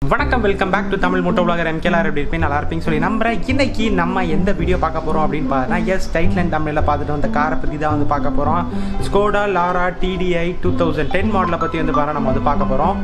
வணக்கம் welcome back to Tamil முட்டை உலகர் எம்கேலார் எப்படி இருப்பேன் நல்லா இருப்பீங்க சொல்லி நம்புறேன் இன்னைக்கு நம்ம எந்த வீடியோ பார்க்க போகிறோம் அப்படின்னு பார்த்தா எஸ் டைட்லைன் தமிழில் பார்த்துட்டு வந்த காரை பற்றி தான் வந்து பார்க்க போகிறோம் Skoda Laura TDI two thousand ten மாடலை பற்றி வந்து பாரு நம்ம வந்து பார்க்க போகிறோம்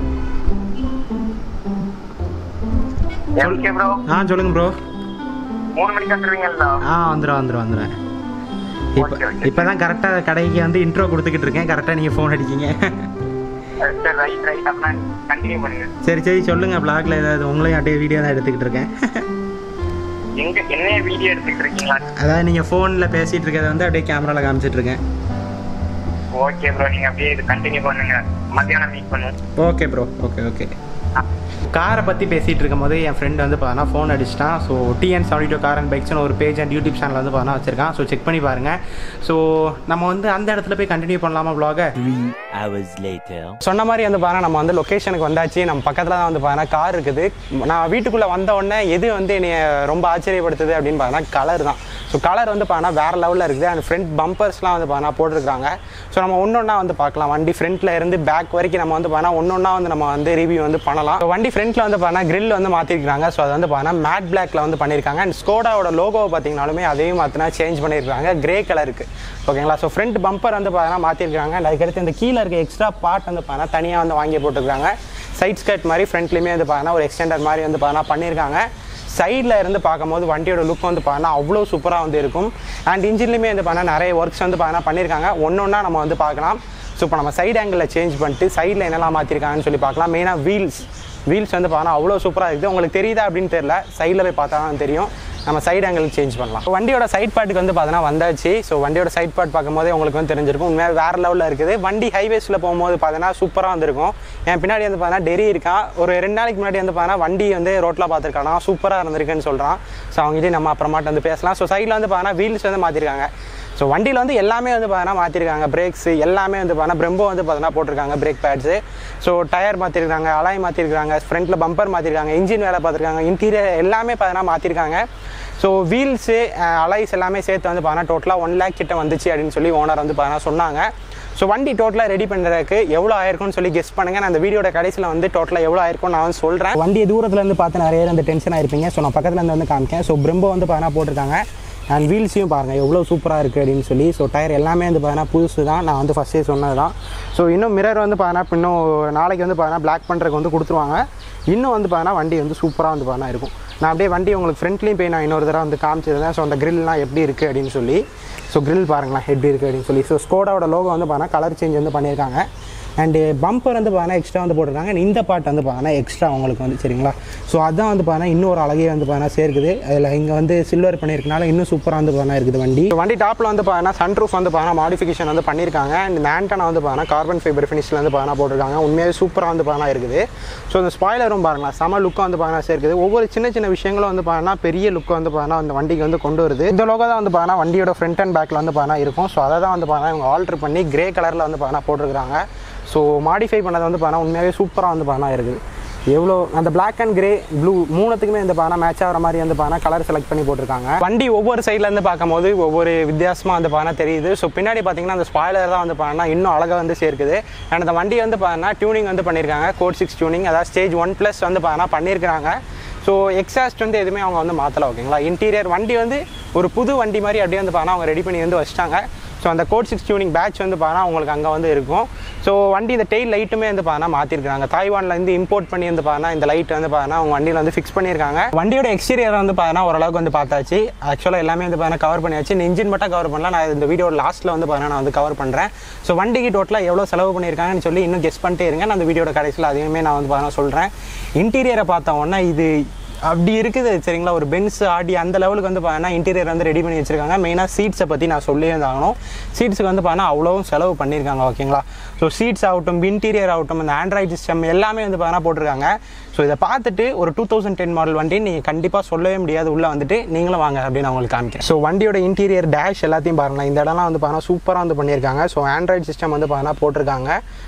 எம்கே ப்ரோ ஆ சொல்லுங்க ப்ரோ மூணு மணிக்கு வந்துருவீங்களா ஆ வந்துடும் வந்துடும் வந்துடுவேன் இப்போ Okay, okay. இப்போ தான் கரெக்டாக கடைக்கு வந்து இன்ட்ரோ கொடுத்துக்கிட்டு இருக்கேன் கரெக்டாக நீங்கள் ஃபோன் அடிக்கீங்க சரி ரைட் ரைட் அப்படின்னா கண்டினியூ பண்ணுங்க சரி சரி சொல்லுங்கள் பிளாக்ல ஏதாவது உங்களையும் அப்படியே வீடியோ தான் எடுத்துக்கிட்டு இருக்கேன் எங்க என்ன வீடியோ எடுத்துக்கிட்டு இருக்கீங்களா அதாவது நீங்கள் ஃபோனில் பேசிகிட்டு இருக்கிறத வந்து அப்படியே கேமராவில் காமிச்சிட்டு இருக்கேன் ஓகே ப்ரோ நீங்க அப்படியே இது கண்டினியூ பண்ணுங்க மத்தியானம் மீட் பண்ணுவோம் ஓகே ப்ரோ ஓகே ஓகே காரை பற்றி பேசிகிட்டு இருக்கும்போது என் ஃப்ரெண்ட் வந்து பார்த்தா ஃபோன் அடிச்சிட்டான் so TN seventy two car and பைக்ஸ்னு ஒரு பேஜ் அண்ட் யூடியூப் சேனல் வந்து பார்த்தா வச்சிருக்கான் ஸோ செக் பண்ணி பாருங்கள் ஸோ நம்ம வந்து அந்த இடத்துல போய் கண்டினியூ பண்ணலாமா vlog-அ Three hours later. சொன்ன மாதிரி வந்து பாருங்க நம்ம வந்து லொக்கேஷனுக்கு வந்தாச்சு நம்ம பக்கத்தில் தான் வந்து பாருங்க கார் இருக்குது நான் வீட்டுக்குள்ளே வந்த உடனே எது வந்து என்னை ரொம்ப ஆச்சரியப்படுத்துது அப்படின்னு பார்த்தா கலர் தான் ஸோ கலர் வந்து பார்த்தா வேறு லெவலில் இருக்குது அண்ட் ஃப்ரண்ட் பம்பர்ஸ்லாம் வந்து பார்த்தா போட்டிருக்காங்க ஸோ நம்ம ஒன்றொன்னா வந்து பார்க்கலாம் வண்டி ஃப்ரண்ட்டில் இருந்து பேக் வரைக்கும் நம்ம வந்து பார்த்தா ஒன்றொன்னா வந்து நம்ம வந்து ரிவ்யூ வந்து பண்ணலாம் So, வண்டி ஃப்ரண்ட்டில் வந்து பார்த்தா grill வந்து மாற்றிருக்காங்க ஸோ அது வந்து பார்த்தா மேட் பிளாக்ல வந்து பண்ணியிருக்காங்க அண்ட் ஸ்கோடாவோட லோகோவை பார்த்தீங்கனாலுமே அதையும் மாற்றினா சேஞ்ச் பண்ணியிருக்காங்க கிரே கலருக்கு ஓகேங்களா ஸோ ஃப்ரண்ட் பம்பர் வந்து பார்த்தா மாற்றிருக்காங்க அண்ட் அதுக்கடுத்து இந்த கீழே இருக்க எக்ஸ்ட்ரா பார்ட் வந்து பார்த்தா தனியாக வந்து வாங்கி போட்டிருக்காங்க சைட் ஸ்கர்ட் மாதிரி ஃப்ரண்ட்லேயுமே வந்து பார்த்தா ஒரு எக்ஸ்டெண்டர் மாதிரி வந்து பார்த்தா பண்ணியிருக்காங்க சைடில் இருந்து பார்க்கும்போது வண்டியோட லுக் வந்து பார்த்தா அவ்வளோ சூப்பராக வந்து இருக்கும் அண்ட் இன்ஜின்லையுமே வந்து பார்த்தா நிறைய ஒர்க்ஸ் வந்து பார்த்தா பண்ணியிருக்காங்க ஒன்று ஒன்றா நம்ம வந்து பார்க்கலாம் ஸோ இப்போ நம்ம சைடு ஆங்கிளில் சேஞ்ச் பண்ணிட்டு சைடில் என்னெல்லாம் மாற்றிருக்காங்கன்னு சொல்லி பார்க்கலாம் மெயினாக வீல்ஸ் வீல்ஸ் வந்து பார்த்தா அவ்வளோ சூப்பராக இருக்குது உங்களுக்கு தெரியுதா அப்படின்னு தெரியல சைடில் போய் பார்த்தா தான் தெரியும் நம்ம சைடு ஆங்கிள் சேஞ்ச் பண்ணலாம் வண்டியோட சைட் பார்ட்டுக்கு வந்து பார்த்தோன்னா வந்தாச்சு ஸோ வண்டியோட சைட் பார்ட் பார்க்கும்போதே உங்களுக்கு வந்து தெரிஞ்சிருக்கும் உண்மையாக வேறு லெவலில் இருக்குது வண்டி ஹைவேஸில் போகும்போது பார்த்தீங்கன்னா சூப்பராக வந்திருக்கும் என் பின்னாடி வந்து பார்த்தீங்கன்னா டெரி இருக்கான் ஒரு ரெண்டு நாளைக்கு முன்னாடி வந்து பார்த்தீங்கன்னா வண்டி வந்து ரோட்டில் பார்த்துருக்கானா சூப்பராக இருந்திருக்குன்னு சொல்கிறான் ஸோ அவங்ககிட்ட நம்ம அப்புறமாட்டு வந்து பேசலாம் ஸோ சைடில் வந்து பார்த்தீங்கன்னா வீல்ஸ் வந்து மாற்றிருக்காங்க ஸோ வண்டியில் வந்து எல்லாமே வந்து பார்த்தீங்கன்னா மாற்றிருக்காங்க பிரேக்ஸ் எல்லாமே வந்து பார்த்தீங்கன்னா பிரம்போ வந்து பார்த்தீங்கன்னா போட்டிருக்காங்க பிரேக் பேட்ஸு ஸோ டயர் மாற்றிருக்காங்க அலாய் மாற்றிருக்காங்க ஃப்ரண்ட்டில் பம்பர் மாற்றிருக்காங்க இன்ஜின் வேலை பார்த்துருக்காங்க இன்டீரியர் எல்லாமே பார்த்தீங்கன்னா மாற்றிருக்காங்க ஸோ வீல்ஸு அலைஸ் எல்லாமே சேர்த்து வந்து பார்த்தீங்கன்னா டோட்டலாக ஒன் லேக் கிட்ட வந்துச்சு அப்படின்னு சொல்லி ஓனர் வந்து பார்த்தீங்கன்னா சொன்னாங்க ஸோ வண்டி டோட்டலாக ரெடி பண்ணுறதுக்கு எவ்வளோ ஆயிருக்கும்னு சொல்லி கெஸ் பண்ணுங்கள் நான் அந்த வீடியோட கடைசியில் வந்து டோட்டலாக எவ்வளோ ஆயிருக்கும் நான் வந்து சொல்கிறேன் வண்டியை தூரத்தில் இருந்து பார்த்து நிறைய பேர் அந்த டென்ஷன் ஆயிருப்பீங்க ஸோ நான் பக்கத்தில் இருந்து வந்து காமிக்கேன் ஸோ பிரம்போ வந்து பார்த்தீங்கன்னா போட்டிருக்காங்க அண்ட் வீல்ஸையும் பாருங்கள் எவ்வளோ சூப்பராக இருக்குது அப்படின்னு சொல்லி ஸோ டயர் எல்லாமே வந்து பார்த்தீங்கன்னா புதுசு தான் நான் வந்து ஃபஸ்ட்டே சொன்னது தான் ஸோ இன்னும் மிரர் வந்து பார்த்தீங்கன்னா இப்ப இன்னும் நாளைக்கு வந்து பார்த்தீங்கன்னா பிளாக் பண்ணுறதுக்கு வந்து கொடுத்துருவாங்க இன்னும் வந்து பார்த்தீங்கன்னா வண்டி வந்து சூப்பராக வந்து பார்த்தீங்கன்னா இருக்கும் நான் அப்படியே வண்டி உங்களுக்கு ஃப்ரண்ட்லேயும் போய் நான் இன்னொரு தடவை வந்து காமிச்சிருந்தேன் ஸோ அந்த கிரில்லாம் எப்படி இருக்குது அப்படின்னு சொல்லி ஸோ கிரில் பாருங்களேன் எப்படி இருக்குது அப்படின்னு சொல்லி ஸோ ஸ்கோடாவோட லோகோ வந்து பார்த்தீங்கன்னா கலர் சேஞ்ச் வந்து பண்ணியிருக்காங்க அண்டு பம்பர் வந்து பார்த்தீங்கன்னா எக்ஸ்ட்ரா வந்து போட்டிருக்காங்க and இந்த பார்ட் வந்து பார்த்தீங்கன்னா எக்ஸ்ட்ரா உங்களுக்கு வந்து சரிங்களா ஸோ அதான் வந்து பார்த்தீங்கன்னா இன்னொரு அழகே வந்து பார்த்தீங்கன்னா சேர்க்குது அதில் இங்கே வந்து சில்வர் பண்ணியிருக்கனால இன்னும் சூப்பராக வந்து பார்த்தீங்கன்னா இருக்குது வண்டி வண்டி டாப்பில் வந்து பார்த்தீங்கன்னா சன்ரூஃப் வந்து பார்த்தீங்கன்னா மாடிஃபிகேஷன் வந்து பண்ணியிருக்காங்க அண்ட் இந்த ஆண்டனா வந்து பார்த்தீங்கன்னா கார்பன் ஃபைபர் ஃபினிஷில் வந்து பார்த்தீங்கன்னா போட்டிருக்காங்க உண்மையாகவே சூப்பராக வந்து பார்த்தீங்கன்னா இருக்குது ஸோ இந்த ஸ்பாய்லரும் பாருங்களா செம லுக்காக வந்து பார்த்தீங்கன்னா சேர்க்குது ஒவ்வொரு சின்ன சின்ன விஷயங்களும் வந்து பார்த்தீங்கன்னா பெரிய லுக் வந்து பார்த்தீங்கன்னா அந்த வண்டிக்கு வந்து கொண்டு வருது இந்த லோகோ தான் வந்து பார்த்தீங்கன்னா வண்டியோட ஃப்ரண்ட் அண்ட் பேக்கில் வந்து பார்த்தீங்கன்னா இருக்கும் ஸோ அதை தான் வந்து பார்த்தீங்கன்னா இவங்க ஆல்ட்ரு பண்ணி கிரே கலரில் வந்து பார்த்தீங்கன்னா போட்டிருக்காங்க ஸோ மாடிஃபை பண்ணது வந்து பார்த்தீங்கன்னா உண்மையாகவே சூப்பராக வந்து பார்த்தீங்கன்னா இருக்குது எவ்வளோ அந்த Black அண்ட் கிரே ப்ளூ மூணுத்துக்குமே வந்து பார்த்தா மேட்ச் ஆகிற மாதிரி வந்து பார்த்தா கலர் செலக்ட் பண்ணி போட்டிருக்காங்க வண்டி ஒவ்வொரு சைடில் இருந்து பார்க்கும்போது ஒவ்வொரு வித்தியாசமாக வந்து பார்த்தா தெரியுது ஸோ பின்னாடி பார்த்தீங்கன்னா அந்த ஸ்பாய்லர் தான் வந்து பார்த்தா இன்னும் அழகாக வந்து சேர்க்குது அண்ட் அந்த வண்டி வந்து பார்த்தா டியூனிங் வந்து பண்ணியிருக்காங்க கோட் சிக்ஸ் டியூனிங் அதாவது ஸ்டேஜ் ஒன் ப்ளஸ் வந்து பார்த்தா பண்ணியிருக்காங்க ஸோ எக்ஸாஸ்ட் வந்து எதுவுமே அவங்க வந்து மாற்றலை ஓகேங்களா இன்டீரியர் வண்டி வந்து ஒரு புது வண்டி மாதிரி அப்படியே வந்து பார்த்தா அவங்க ரெடி பண்ணி வந்து வச்சிட்டாங்க ஸோ அந்த கோட் சிக்ஸ் டியூனிங் பேட்ச் வந்து பார்த்தா உங்களுக்கு அங்கே வந்து இருக்கும் ஸோ வண்டி இந்த டெயில் லைட்டுமே வந்து பார்த்தா மாற்றிருக்காங்க தாய்வான்ல இருந்து இம்போர்ட் பண்ணி வந்து பார்த்தா இந்த லைட் வந்து பார்த்தா அவங்க வண்டியில் வந்து ஃபிக்ஸ் பண்ணியிருக்காங்க வண்டியோட எக்ஸ்டீரியர் வந்து பார்த்தா ஓரளவுக்கு வந்து பார்த்தாச்சு ஆக்சுவலாக எல்லாமே வந்து பார்த்தா கவர் பண்ணியாச்சு இந்த இன்ஜின் மட்டும் கவர் பண்ணலாம் நான் இந்த வீடியோ லாஸ்ட்டில் வந்து பார்த்தா நான் வந்து கவர் பண்ணுறேன் ஸோ வண்டிக்கு டோட்டலாக எவ்வளோ செலவு பண்ணியிருக்காங்கன்னு சொல்லி இன்னும் கெஸ் பண்ணிட்டே இருங்க நான் அந்த வீடியோட கடைசியில் அதையுமே நான் வந்து பார்த்தா சொல்கிறேன் இன்டீரியரை பார்த்த உடனே இது அப்படி இருக்குது சரிங்களா ஒரு பென்ஸ் ஆடி அந்த லெவலுக்கு வந்து பார்த்தீங்கன்னா இன்டீரியர் வந்து ரெடி பண்ணி வச்சிருக்காங்க மெயினாக சீட்ஸை பற்றி நான் சொல்லியே ஆகணும் சீட்ஸுக்கு வந்து பார்த்தீங்கன்னா அவ்வளோவும் செலவு பண்ணியிருக்காங்க ஓகேங்களா ஸோ சீட்ஸ் ஆகட்டும் இன்டீரியர் ஆகட்டும் இந்த ஆண்ட்ராய்டு சிஸ்டம் எல்லாமே வந்து பார்த்தீங்கன்னா போட்டிருக்காங்க ஸோ இதை பார்த்துட்டு ஒரு டூ தௌசண்ட் டென் மாடல் வண்டி நீங்கள் கண்டிப்பாக சொல்லவே முடியாது உள்ளே வந்துட்டு நீங்களும் வாங்க அப்படின்னு நான் உங்களுக்கு காமிக்கிறேன் ஸோ வண்டியோட இன்டீரியர் டேஷ் எல்லாத்தையும் பாருங்களேன் இந்த இடம்லாம் வந்து பார்த்தீங்கன்னா சூப்பராக வந்து பண்ணியிருக்காங்க ஸோ ஆண்ட்ராய்டு சிஸ்டம் வந்து பார்த்தீங்கன்னா போட்டிருக்காங்க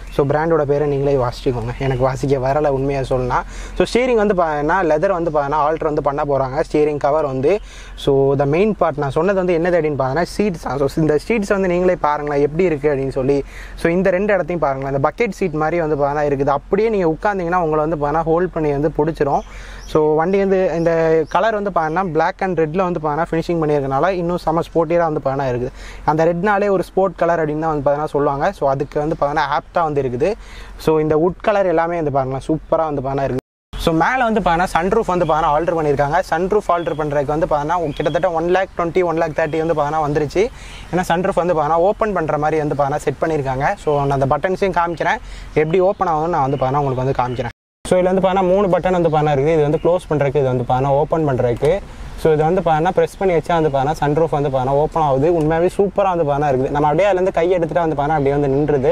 ஸோ பிராண்டோட பேரை நீங்களே வாசிச்சுக்கோங்க எனக்கு வாசிக்க வரலை உண்மையாக சொல்லலாம் ஸோ ஸ்டீரிங் வந்து பார்த்தீங்கன்னா லெதர் வந்து பார்த்தீங்கன்னா ஆல்ட்ரு வந்து பண்ண போகிறாங்க ஸ்டீரிங் கவர் வந்து ஸோ த மெயின் பார்ட் நான் சொன்னது வந்து என்னது அப்படின்னு பார்த்தீங்கன்னா சீட்ஸ் தான் ஸோ இந்த சீட்ஸ் வந்து நீங்களே பாருங்களேன் எப்படி இருக்குது அப்படின்னு சொல்லி ஸோ இந்த ரெண்டு இடத்தையும் பாருங்களேன் இந்த பக்கெட் சீட் மாதிரி வந்து பார்த்தீங்கன்னா இருக்குது அப்படியே நீங்கள் உட்காந்திங்கன்னா உங்களை வந்து பார்த்தீங்கன்னா ஹோல்ட் பண்ணி வந்து பிடிச்சிரும் ஸோ வண்டி வந்து இந்த கலர் வந்து பார்த்தீங்கன்னா பிளாக் அண்ட் ரெட்டில் வந்து பார்த்தீங்கன்னா ஃபினிஷிங் பண்ணியிருக்கனால இன்னும் செம ஸ்போர்ட்டியராக வந்து பார்த்தீங்கன்னா இருக்குது அந்த ரெட்னாலே ஒரு ஸ்போர்ட் கலர் அப்படின்னு தான் வந்து பார்த்தீங்கன்னா சொல்லுவாங்க ஸோ அதுக்கு வந்து பார்த்தீங்கன்னா ஆப்டாக வந்து இருக்குது ஸோ இந்த வுட் கலர் எல்லாமே வந்து பாருங்களேன் சூப்பராக வந்து பார்த்தீங்கன்னா இருக்குது ஸோ மேலே வந்து பார்த்தீங்கன்னா சன்ரூஃப் வந்து பார்த்தீங்கன்னா ஆல்டர் பண்ணியிருக்காங்க சன்ரூஃப் ஆல்டர் பண்ணுறதுக்கு வந்து பார்த்தீங்கன்னா கிட்டத்தட்ட one lakh twenty one lakh thirty வந்து பார்த்தீங்கன்னா வந்துருச்சு ஏன்னா சன்ரூஃப் வந்து பார்த்தீங்கன்னா ஓப்பன் பண்ணுற மாதிரி வந்து பார்த்தீங்கன்னா செட் பண்ணியிருக்காங்க ஸோ நான் அந்த பட்டன்ஸையும் காமிக்கிறேன் எப்படி ஓப்பன் ஆகும்னு நான் வந்து பார்த்தீங்கன்னா உங்களுக்கு வந்து காமிக்கிறேன் ஸோ இதில் வந்து பார்த்தீங்கன்னா மூணு பட்டன் வந்து பார்த்தீங்கன்னா இருக்குது இது வந்து க்ளோஸ் பண்ணுறதுக்கு இது வந்து பார்த்தீங்கன்னா ஓப்பன் பண்ணுறதுக்கு ஸோ இது வந்து பார்த்தீங்கன்னா ப்ரெஸ் பண்ணி வச்சா வந்து பார்த்தீங்கன்னா சன்ரூஃப் வந்து பார்த்தீங்கன்னா ஓப்பன் ஆகுது உண்மையாகவே சூப்பராக வந்து பார்த்தீங்கன்னா இருக்குது நம்ம அப்படியே அதுலேருந்து கை எடுத்துகிட்டு வந்து பார்த்தீங்கன்னா அப்படியே வந்து நின்றுது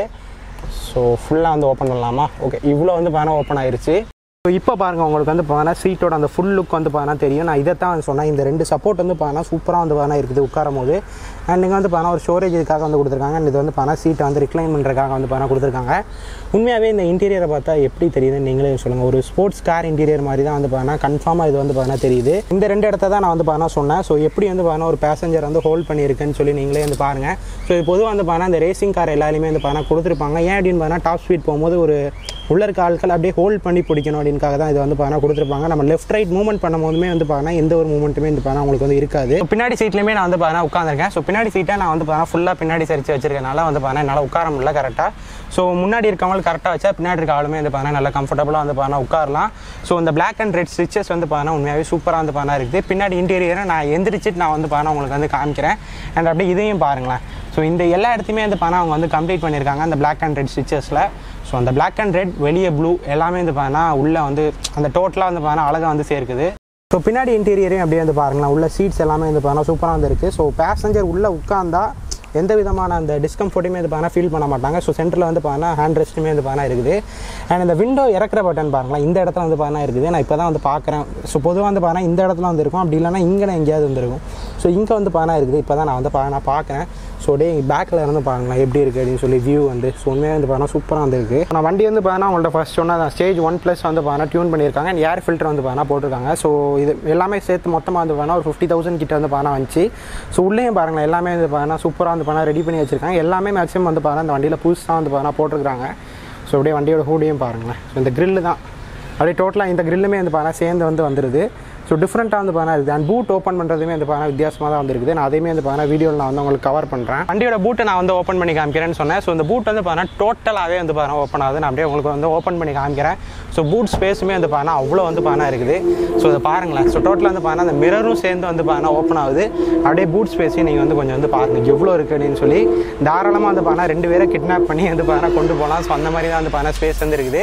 ஸோ ஃபுல்லாக வந்து ஓப்பன் பண்ணலாமா ஓகே இவ்வளோ வந்து பார்த்தீங்கன்னா ஓப்பன் ஆயிருச்சு ஸோ இப்போ பாருங்கள் உங்களுக்கு வந்து பார்த்தீங்கன்னா சீட்டோட அந்த ஃபுல் லுக் வந்து பார்த்தீங்கன்னா தெரியும் நான் இதை தான் வந்து சொன்னேன் இந்த ரெண்டு சப்போர்ட் வந்து பார்த்தீங்கன்னா சூப்பராக வந்து பார்த்தீங்கன்னா இருக்குது உட்காரும் போது அண்ட் நீங்கள் வந்து பார்த்தீங்கன்னா ஒரு ஸ்டோரேஜ் இதுக்காக வந்து கொடுத்துருக்காங்க and இது வந்து பார்த்தீங்கன்னா சீட்டை வந்து ரிக்ளைன் பண்ணுறதுக்காக வந்து பார்த்தீங்கன்னா கொடுத்துருக்காங்க உண்மையாகவே இந்த இன்டீரியரை பார்த்தா எப்படி தெரியுதுன்னு நீங்களே சொல்லுங்கள் ஒரு ஸ்போர்ட்ஸ் கார் இன்டீரியர் மாதிரி தான் வந்து பார்த்தீங்கன்னா கன்ஃபார்மாக இது வந்து பார்த்தீங்கன்னா தெரியுது இந்த ரெண்டு இடத்த தான் நான் வந்து பார்த்தீங்கன்னா சொன்னேன் ஸோ எப்படி வந்து பார்த்தீங்கன்னா ஒரு பேசஞ்சர் வந்து ஹோல்ட் பண்ணியிருக்குன்னு சொல்லி நீங்களே வந்து பாருங்கள் ஸோ இது பொதுவாக வந்து பார்த்தீங்கன்னா இந்த ரேசிங் கார் எல்லாருமே வந்து பார்த்தீங்கன்னா கொடுத்துருப்பாங்க ஏன் அப்படின்னு பார்த்தீங்கன்னா டாப் ஸ்பீட் போகும்போது ஒரு உள்ள இருக்க ஆட்கள் அப்படியே ஹோல்ட் பண்ணி பிடிக்கணும் அப்படின்காக தான் இது வந்து பார்த்தீங்கன்னா கொடுத்துருப்பாங்க நம்ம லெஃப்ட் ரைட் மூவ்மெண்ட் பண்ணும்போதுமே வந்து பார்த்தீங்கன்னா எந்த ஒரு மூவ்மெண்ட்டுமே வந்து பார்த்தீங்கன்னா உங்களுக்கு வந்து இருக்காது So, பின்னாடி சீட்லையுமே நான் வந்து பார்த்தீங்கன்னா உட்காந்துருக்கேன் ஸோ பின்னாடி சீட்டை நான் வந்து பார்த்தீங்கன்னா ஃபுல்லாக பின்னாடி சரிச்சு வச்சிருக்கனால வந்து பார்த்தீங்கன்னா என்னால் உட்கார முடியல கரெக்டாக ஸோ முன்னாடி இருக்கவங்களுக்கு கரெக்டாக வச்சா பின்னாடி இருக்க ஆளுமே வந்து பார்த்தீங்கன்னா நல்லா கம்ஃபர்டபுளாக வந்து பார்த்தீங்கன்னா உட்காரலாம் ஸோ இந்த பிளாக் அண்ட் ரெட் ஸ்டிச்சஸ் வந்து பார்த்தீங்கன்னா உண்மையாகவே சூப்பராக வந்து பார்த்தீங்கன்னா இருக்குது பின்னாடி இன்டீரியரை நான் எந்திரிச்சிட்டு நான் வந்து பார்த்தீங்கன்னா உங்களுக்கு வந்து காமிக்கிறேன் அண்ட் அப்படியே இதையும் பாருங்களேன் ஸோ இந்த எல்லா இடத்தையுமே வந்து பார்த்தீங்கன்னா அவங்க வந்து கம்ப்ளீட் பண்ணியிருக்காங்க அந்த பிளாக் அண்ட் ரெட் ஸ்டிச்சஸில் ஸோ அந்த பிளாக் அண்ட் ரெட் வெளியே ப்ளூ எல்லாமே வந்து பார்த்தீங்கன்னா உள்ளே வந்து அந்த டோட்டலாக வந்து பார்த்தீங்கன்னா அழகாக வந்து சேர்க்குது ஸோ பின்னாடி இன்டீரியரையும் அப்படியே வந்து பாருங்களேன் உள்ள சீட்ஸ் எல்லாமே வந்து பார்த்தீங்கன்னா சூப்பராக வந்து இருக்குது ஸோ பேசஞ்சர் உள்ளே உட்காந்தா எந்த விதமான அந்த டிஸ்கம்ஃபர்ட்டுமே வந்து பார்த்தீங்கன்னா ஃபீல் பண்ண மாட்டாங்க ஸோ சென்டரில் வந்து பார்த்தீங்கன்னா ஹேண்ட் ரெஸ்ட்டுமே வந்து பார்த்தீங்கன்னா இருக்குது அண்ட் இந்த விண்டோ இறக்குற பட்டன் பாருங்களேன் இந்த இடத்துல வந்து பார்த்தீங்கன்னா இருக்குது நான் இப்போ தான் வந்து பார்க்குறேன் ஸோ பொதுவாக வந்து பார்த்தீங்கன்னா இந்த இடத்துல வந்து இருக்கும் அப்படி இல்லைன்னா இங்கே எங்கேயாவது வந்துருக்கும் ஸோ இங்கே வந்து பார்த்தீங்கன்னா இருக்குது இப்போ தான் நான் வந்து பா- நான் பார்க்குறேன் ஸோ டே பேக்கில் இருந்து பாருங்களேன் எப்படி இருக்குது அப்படின்னு சொல்லி வியூ வந்து ஸோ உண்மையாக வந்து பார்த்தீங்கன்னா சூப்பராக வந்துருக்கு நான் வண்டி வந்து பார்த்தீங்கன்னா உங்கள்ட்ட ஃபஸ்ட் சொன்னால் ஸ்டேஜ் ஒன் ப்ளஸ் வந்து பார்த்தீங்கன்னா டியூன் பண்ணியிருக்காங்க அண்ட் ஏர் ஃபில்டர் வந்து பார்த்தீங்கன்னா போட்டிருக்காங்க ஸோ இது எல்லாமே சேர்த்து மொத்தமாக வந்து பார்த்தீங்கன்னா ஒரு ஃபிஃப்டி தௌசண்ட் கிட்ட வந்து பார்த்தீங்கன்னா வந்துச்சு ஸோ உள்ளேயும் பாருங்களேன் எல்லாமே வந்து பார்த்தீங்கன்னா சூப்பராக வந்து பார்த்தீங்கன்னா ரெடி பண்ணி வச்சிருக்காங்க எல்லாமே மேக்ஸிமம் வந்து பார்த்தீங்கன்னா இந்த வண்டியில் புதுசாக வந்து பார்த்தீங்கன்னா போட்டிருக்காங்க ஸோ அப்படியே வண்டியோட ஹூடியும் பாருங்களேன் ஸோ இந்த grill தான் அப்படியே டோட்டலாக இந்த கிரில்லுமே வந்து பார்த்தீங்கன்னா சேர்ந்து வந்து வந்துருது ஸோ டிஃப்ரெண்ட்டாக வந்து பார்த்தீங்கன்னா இருக்குது அண்ட் பூட் ஓப்பன் பண்ணுறதுமே வந்து பார்த்தீங்கன்னா வித்தியாசமாக தான் வந்துருக்குது நான் அதையுமே வந்து பார்த்தீங்கன்னா வீடியோவில் நான் வந்து உங்களுக்கு கவர் பண்ணுறேன் வண்டியோட பூட்டை நான் வந்து ஓப்பன் பண்ணி காமிக்கிறேன்னு சொன்னேன் ஸோ இந்த பூட் வந்து பார்த்தீங்கன்னா டோட்டலாகவே வந்து பார்த்தீங்கன்னா ஓப்பன் ஆகுது நான் அப்படியே உங்களுக்கு வந்து ஓப்பன் பண்ணி காமிக்கிறேன் ஸோ பூட் ஸ்பேஸுமே வந்து பார்த்தீங்கன்னா அவ்வளோ வந்து பார்த்தீங்கன்னா இருக்குது ஸோ இதை பாருங்களேன் ஸோ டோட்டலாக வந்து பார்த்தீங்கன்னா அந்த மிரரும் சேர்ந்து வந்து பார்த்தீங்கன்னா ஓப்பன் ஆகுது அப்படியே பூட் ஸ்பேஸையும் நீங்கள் வந்து கொஞ்சம் வந்து பாருங்கள் எவ்வளோ இருக்குது அப்படின்னு சொல்லி தாராளமாக வந்து பார்த்தீங்கன்னா ரெண்டு பேரை கிட்னாப் பண்ணி வந்து பார்த்தீங்கன்னா கொண்டு போகலாம் ஸோ அந்த மாதிரி தான் வந்து பார்த்தீங்கன்னா ஸ்பேஸ் வந்து இருக்குது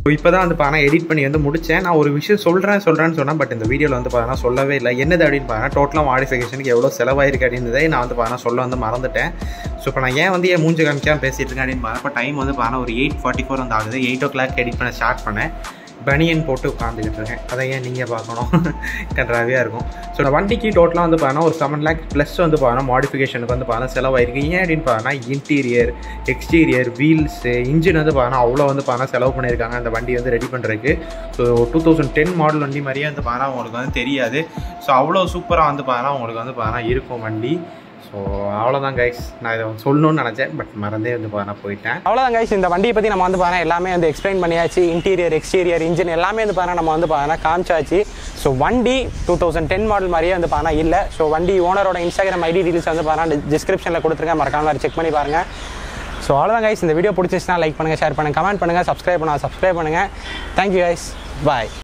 இப்போ தான் வந்து பார்த்தா எடிட் பண்ணி வந்து முடித்தேன் நான் ஒரு விஷயம் சொல்கிறேன் சொல்கிறேன்னு சொன்னேன் பட் இந்த வீடியோவில் வந்து பார்த்தா சொல்லவே இல்லை என்னது அப்படின்னு பார்த்தா டோட்டலாக மாடிஃபிகேஷனுக்கு எவ்வளோ செலவாயிருக்கு அப்படின்றதை நான் வந்து பார்த்தா சொல்ல வந்து மறந்துட்டேன் ஸோ இப்போ நான் ஏன் வந்து என் மூஞ்சி காமிக்காம பேசிட்டு இருக்கேன் அப்படின்னு பார்த்தா இப்போ டைம் வந்து பார்த்தா ஒரு எயிட் ஃபார்ட்டி ஃபோர் வந்து ஆகுது எயிட் ஓ கிளாக் எடிட் பண்ண ஸ்டார்ட் பண்ணேன் பனியன் போட்டு உட்காந்துக்கிட்டு இருக்கேன் அதை ஏன் நீங்கள் பார்க்கணும் கன்றாவியாக இருக்கும் ஸோ இந்த வண்டிக்கு டோட்டலாக வந்து பார்த்தா ஒரு செவன் லேக் ப்ளஸ் வந்து பார்த்தா மாடிஃபிகேஷனுக்கு வந்து பார்த்தா செலவாயிருக்கு ஏன் அப்படின்னு பார்த்தா இன்டீரியர் எக்ஸ்டீரியர் வீல்ஸு இன்ஜின் வந்து பார்த்தா அவ்வளோ வந்து பார்த்தா செலவு பண்ணியிருக்காங்க அந்த வண்டி வந்து ரெடி பண்ணுறதுக்கு so two thousand ten model வண்டி மாதிரியே வந்து பார்த்தா உங்களுக்கு வந்து தெரியாது ஸோ அவ்வளோ சூப்பராக வந்து பார்த்தா உங்களுக்கு வந்து பார்த்தா இருக்கும் வண்டி ஸோ அவ்வளோதான் கைஸ் நான் இதை சொல்லணும்னு நினச்சேன் பட் மறந்தே வந்து பார்த்தா போயிட்டேன் அவ்வளோதான் கைஸ் இந்த வண்டியை பற்றி நம்ம வந்து பார்த்தா எல்லாமே வந்து எக்ஸ்பிளைன் பண்ணியாச்சு இன்டீரியர் எக்ஸ்டீரியர் இன்ஜின் எல்லாமே வந்து பார்த்தா நம்ம வந்து பார்த்தா காமிச்சாச்சு ஸோ வண்டி டூ தௌசண்ட் டென் மாடல் மாதிரியே வந்து பார்த்தா இல்லை ஸோ வண்டி ஓனரோட இன்ஸ்டாகிராம் ஐடி டீல்ஸ் வந்து பார்த்தா டிஸ்கிரிப்ஷனில் கொடுத்துருக்கேன் மறக்காம செக் பண்ணி பாருங்கள் ஸோ அவ்வளோதான் கைஸ் இந்த வீடியோ பிடிச்சிச்சுன்னா லைக் பண்ணுங்கள் ஷேர் பண்ணுங்கள் கமெண்ட் பண்ணுங்கள் சப்ஸ்கிரைப் பண்ணால் சப்ஸ்கிரைப் பண்ணுங்கள் தேங்க்யூ கைஸ் பாய்